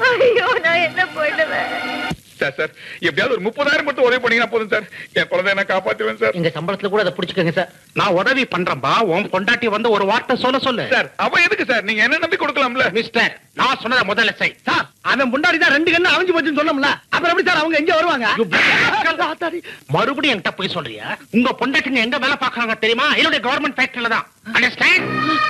ஐயோ நான் என்ன பண்ணுவேன் சார் சார் எப்படியாவது ஒரு முப்பதாயிரம் மட்டும் உதவி பண்ணீங்கன்னா போதும் சார் என் குழந்தைய நான் காப்பாத்துவேன் சார் எங்க சம்பளத்துல கூட அதை புடிச்சுக்கோங்க சார் நான் உதவி பண்றேன்பா உன் பொண்டாட்டி வந்து ஒரு வார்த்தை சொல்ல சொல்லு சார் அவ எதுக்கு சார் நீங்க என்ன நம்பி கொடுக்கலாம்ல மிஸ்டர் நான் சொன்னதை முதல்ல செய் சார் அவன் முன்னாடி தான் ரெண்டு கண்ணு அவிஞ்சு போச்சுன்னு சொன்னோம்ல அப்புறம் எப்படி சார் அவங்க எங்க வருவாங்க You bloody மறுபடியும் என்கிட்ட போய் சொல்றியா உங்க பொண்டாட்டிங்க எங்க வேலை பாக்குறாங்க தெரியுமா என்னுடைய கவர்மெண்ட் ஃபேக்டரியில தான் அண்டர்ஸ்டாண்ட்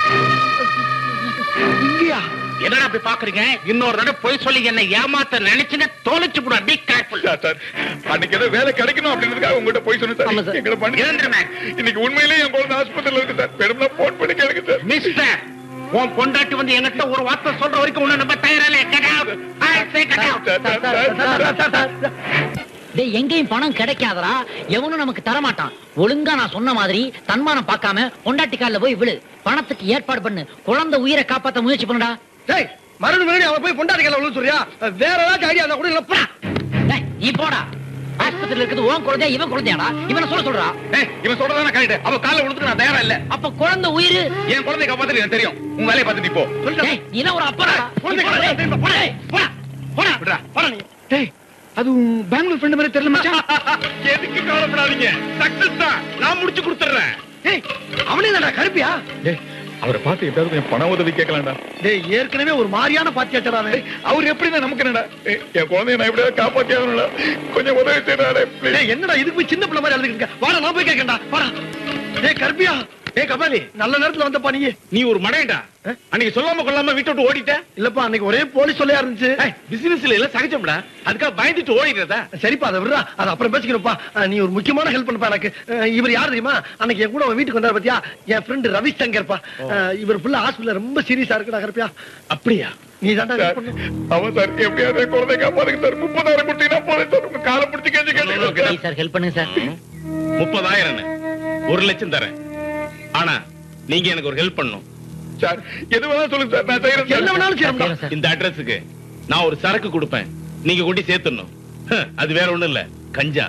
இங்கயா என்னடா அப்படி பாக்குறீங்க இன்னொரு தடவை போய் சொல்லி என்ன ஏமாத்த நினைச்சுங்க தோலைச்சு கூட பி கேர்ஃபுல் சார் சார் அன்னைக்கு ஏதோ வேலை கிடைக்கணும் அப்படின்றதுக்காக உங்ககிட்ட போய் சொன்னேன் ஆமா சார் சார். எங்களை பண்ணி எழுந்துருமே. இன்னைக்கு உண்மையிலேயே என் குழந்தை ஆஸ்பத்திரியில இருக்கு சார் பெரும்னா போன் பண்ணி கேளுங்க சார் மிஸ்டர் உன் பொண்டாட்டி வந்து என்கிட்ட ஒரு வார்த்தை சொல்ற வரைக்கும் உன்னை நம்ம தயாரில்லை Get out. I say get out. Sir sir sir sir sir டேய் எங்கேயும் பணம் கிடைக்காதடா எவனும் நமக்கு தரமாட்டான் ஒழுங்கா நான் சொன்ன மாதிரி தன்மானம் பார்க்காம பொண்டாட்டி கால்ல போய் விழு பணத்துக்கு ஏற்பாடு பண்ணு குழந்தை உயிரை காப்பாத்த முயற்சி பண்ணுடா டேய் மறுபடியும் மறுபடியும் அவன் போய் பொண்டாடி கையில விழு சொல்றியா வேற ஏதாச்சும் ஐடியா இருந்தா கூட இல்ல போடா. டேய் நீ போடா ஆஸ்பத்திரியில இருக்குது உன் குழந்தையா இவன் குழந்தையாடா இவனை சொல்ல சொல்றா ஏய், இவன் சொல்றதான கரெக்ட் அவ காலை விழுந்துட்டு நான் தயாரா இல்ல அப்ப குழந்தை உயிர் என் குழந்தைய காப்பாத்துறது எனக்கு தெரியும் உன் வேலையை பார்த்துட்டு போ டேய் நீ என்ன ஒரு அப்பா குழந்தை கையில திரும்ப போடா. போடா போடா விடுறா போடா நீ டேய் அதுவும் பெங்களூர் ஃப்ரெண்ட் மாதிரி தெரியல மச்சான் எதுக்கு கவலைப்படாதீங்க சக்சஸ் தான் நான் முடிச்சு கொடுத்துறேன் டேய் அவனே தானடா கருப்பியா ஏய் அவரை பார்த்து எப்படியாவது கொஞ்சம் பண உதவி கேட்கலாம்டா டேய் ஏற்கனவே ஒரு மாதிரியான பாத்தி வச்சறானே ஏய், அவர் எப்படிதான் நமக்கு என்னடா ஏய், என் குழந்தைய நான் எப்படியாவது காப்பாத்தி ஆகணும்ல கொஞ்சம் உதவி செய்யறாரு டேய் என்னடா இதுக்கு போய் சின்ன பிள்ளை மாதிரி அழுதுட்டு இருக்க வாடா நான் போய் கேட்கறேன்டா வாடா டேய் கருப்பியா டேய் கபாலி நல்ல நேரத்துல வந்தப்பா நீ நீ ஒரு மடையடா அன்னைக்கு சொல்லாம கொள்ளாம வீட்டை விட்டு ஓடிட்ட இல்லப்பா அன்னைக்கு ஒரே போலீஸ் சொல்லையா இருந்துச்சு பிசினஸ்ல எல்லாம் சகஜம்டா அதுக்காக பயந்துட்டு ஓடிடுறதா சரிப்பா அதை விடுறா அது அப்புறம் பேசிக்கிறோம்ப்பா அஹ், நீ ஒரு முக்கியமான ஹெல்ப் பண்ணப்பா எனக்கு அஹ், இவர் யார் தெரியுமா அன்னைக்கு என் கூட அவன் வீட்டுக்கு வந்தாரு பாத்தியா என் ஃப்ரெண்ட் ரவி சங்கர்ப்பா அஹ், இவர் ஃபுல்லா ஹாஸ்பிடல்ல ரொம்ப சீரியஸா இருக்குடா கருப்பியா அப்படியா நீ தான்டா help சார், பண்ணணும். அவன் சார் எப்படியாவது என் குழந்தைய காப்பாத்துங்க சார் முப்பதாயிரம் கொடுத்தீங்கன்னா போதும் சார் உங்க காலை பிடிச்சி கேட்டு கேட்டு சார் ஹெல்ப் பண்ணுங்க சார் முப்பதாயிரம் ஒரு லட்சம் தரேன் ஆனா நீங்க எனக்கு ஒரு ஹெல்ப் பண்ணணும் சார் எது வேணாலும் சொல்லுங்க சார் நான் செய்யறேன் என்ன சார். வேணாலும் செய்யணும்டா செய்யணும் சார் இந்த அட்ரஸுக்கு நான் ஒரு சரக்கு கொடுப்பேன் நீங்க கொண்டு சேர்த்துடணும் ஹ, அது வேற ஒண்ணும் இல்ல கஞ்சா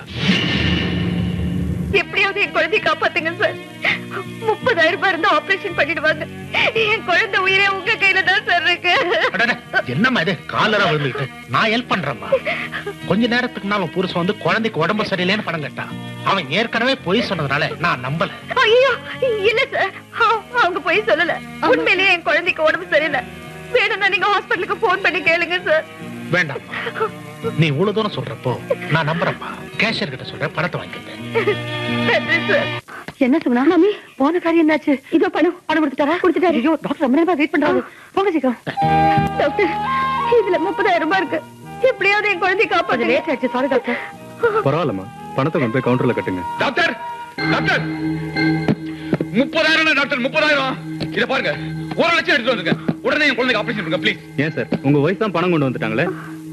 எப்படியாவது என் குழந்தைய காப்பாத்துங்க சார் முப்பதாயிரம் ரூபாய் இருந்தா ஆபரேஷன் பண்ணிடுவாங்க என் குழந்தை உயிரே உங்க கையில தான் சார் இருக்கு அடடே, என்னம்மா இது காலரா விழுந்துட்டு நான் ஹெல்ப் பண்றேம்மா கொஞ்ச நேரத்துக்கு நாள் உன் புருஷன் வந்து குழந்தைக்கு உடம்பு சரியில்லைன்னு பணம் கேட்டான் அவன் ஏற்கனவே பொய் சொன்னதுனால நான் நம்பல ஐயோ இல்ல சார் அவ- அவங்க போய் சொல்லல உண்மையிலேயே என் குழந்தைக்கு உடம்பு சரியில்லை வேணும்னா நீங்க ஹாஸ்பிட்டலுக்கு போன் பண்ணி கேளுங்க சார் வேண்டாம்மா நீ இவ்வளவு தூரம் சொல்றப்போ நான் நம்புறேம்மா கேஷியர் கிட்ட சொல்றேன் பணத்தை வாங்கிட்டேன் நன்றி சார் என்ன சொன்னா மாமி போன காரியம் என்னாச்சு இதோ பணம் பணம் கொடுத்துட்டாரா கொடுத்துட்டாரு ஐயோ டாக்டர் ரொம்ப நேரமா வெயிட் பண்றாரு போங்க சீக்கிரம் டாக்டர் இதுல முப்பதாயிரம் ரூபாய் இருக்கு எப்படியாவது என் குழந்தைய காப்பாத்து லேட் ஆச்சு சாரி டாக்டர் பரவாயில்லம்மா பணத்தை கொண்டு போய் கவுண்டர்ல கட்டுங்க டாக்டர் டாக்டர் முப்பதாயிரம் டாக்டர் முப்பதாயிரம் இத பாருங்க ஒரு லட்சம் எடுத்து வந்துருங்க உடனே என் குழந்தைக்கு ஆபரேஷன் பண்ணுங்க ப்ளீஸ் ஏன் சார் உங்க ஒய்ஃப் தான் பணம் கொண்டு வந்துட்டாங்களே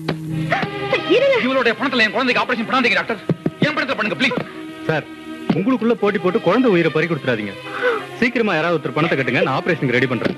இவளுடைய பணத்துல என் குழந்தைக்கு ஆபரேஷன் பண்ணாதீங்க டாக்டர் என் பணத்துல பண்ணுங்க ப்ளீஸ் சார் உங்களுக்குள்ள போட்டி போட்டு குழந்தை உயிரை பறி கொடுத்துறாதீங்க சீக்கிரமா யாராவது ஒருத்தர் பணத்தை கட்டுங்க நான் ஆபரேஷனுக்கு ரெடி பண்றேன்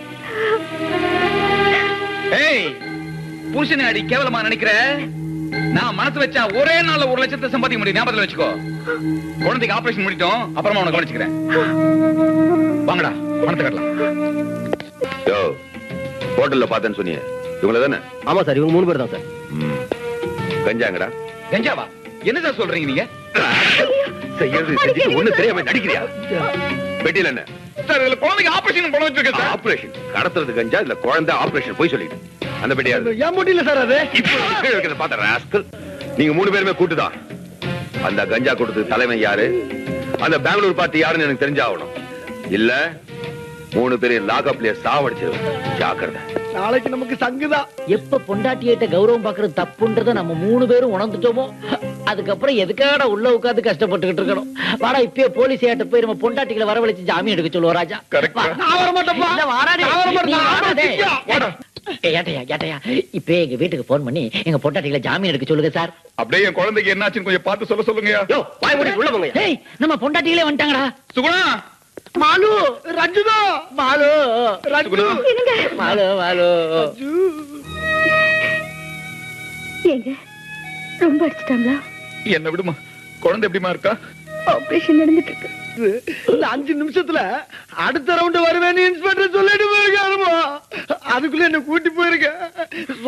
ஏய் புருஷனை அடி கேவலமா நினைக்கிற நான் மனசு வச்சா ஒரே நாள்ல ஒரு லட்சத்தை சம்பாதிக்க முடியும் ஞாபகத்துல வச்சுக்கோ குழந்தைக்கு ஆபரேஷன் முடிட்டோம் அப்புறமா உனக்கு கவனிச்சுக்கிறேன் வாங்கடா பணத்தை கட்டலாம் யோ ஹோட்டல்ல பார்த்தேன்னு சொன்னீங்க இவங்கள தானே ஆமா சார் இவங்க மூணு பேர் தான் சார் ம். கஞ்சாங்கடா கஞ்சாவா என்ன சார் சொல்றீங்க நீங்க செய்யறது செஞ்சுட்டு ஒண்ணு தெரியாம நடிக்கிறியா பெட்டியில என்ன சார் இதுல குழந்தைக்கு ஆபரேஷன் பண்ண வச்சிருக்கேன் சார் ஆபரேஷன் கடத்துறது கஞ்சா இல்ல குழந்தை ஆபரேஷன் போய் சொல்லிட்டு அந்த பெட்டியாது ஏன் முடியல சார் அது இப்போ கீழே இருக்கிறத பார்த்த ராஸ்கல் நீங்க மூணு பேருமே கூட்டுதான் அந்த கஞ்சா கொடுத்தது தலைவன் யாரு அந்த பெங்களூர் பார்ட்டி யாருன்னு எனக்கு தெரிஞ்சாகணும் இல்ல மூணு பேரையும் லாக்அப்லயே சாவடிச்சிருவேன் ஜாக்கிரதை நாளைக்கு நமக்கு சங்குதான் எப்ப பொண்டாட்டியிட்ட கௌரவம் பாக்குறது தப்புன்றத நம்ம மூணு பேரும் உணர்ந்துட்டோமோ அதுக்கப்புறம் எதுக்காக உள்ள உட்கார்ந்து கஷ்டப்பட்டுக்கிட்டு இருக்கணும் வாடா இப்பயே போலீஸ் ஏட்ட போய் நம்ம பொண்டாட்டிகளை வரவழைச்சு ஜாமீன் எடுக்க சொல்லுவோம் ராஜா Correct. வா. நான் வர மாட்டேன்ப்பா. இல்ல, வாடாடே. நான் வர மாட்டேன். நீ நான் வாடா, டேய். சிக்கியா. வாடா. ஏய், ஏட்டையா ஏட்டையா இப்ப எங்க வீட்டுக்கு போன் பண்ணி எங்க பொண்டாட்டிகளை ஜாமீன் எடுக்க சொல்லுங்க சார் அப்படியே என் குழந்தைக்கு என்னாச்சுன்னு கொஞ்சம் பார்த்து சொல்ல சொல்லுங்கயா உள்ள போங்க ஏய் நம்ம பொண்டாட்டிகளே வந்துட்டாங்கடா சுகுணா மாலு ரஞ்சுதா மாலு ரஞ்சு என்னங்க மாலு மாலு ஏங்க ரொம்ப அடிச்சிட்டாங்களா என்ன விடுமா குழந்தை எப்படிமா இருக்கா ஆபரேஷன் நடந்துட்டு இருக்கு இந்த அஞ்சு நிமிஷத்துல அடுத்த ரவுண்ட் வருவேன்னு இன்ஸ்பெக்டர் சொல்லிட்டு போயிருக்காருமா அதுக்குள்ள என்ன கூட்டி போயிருக்க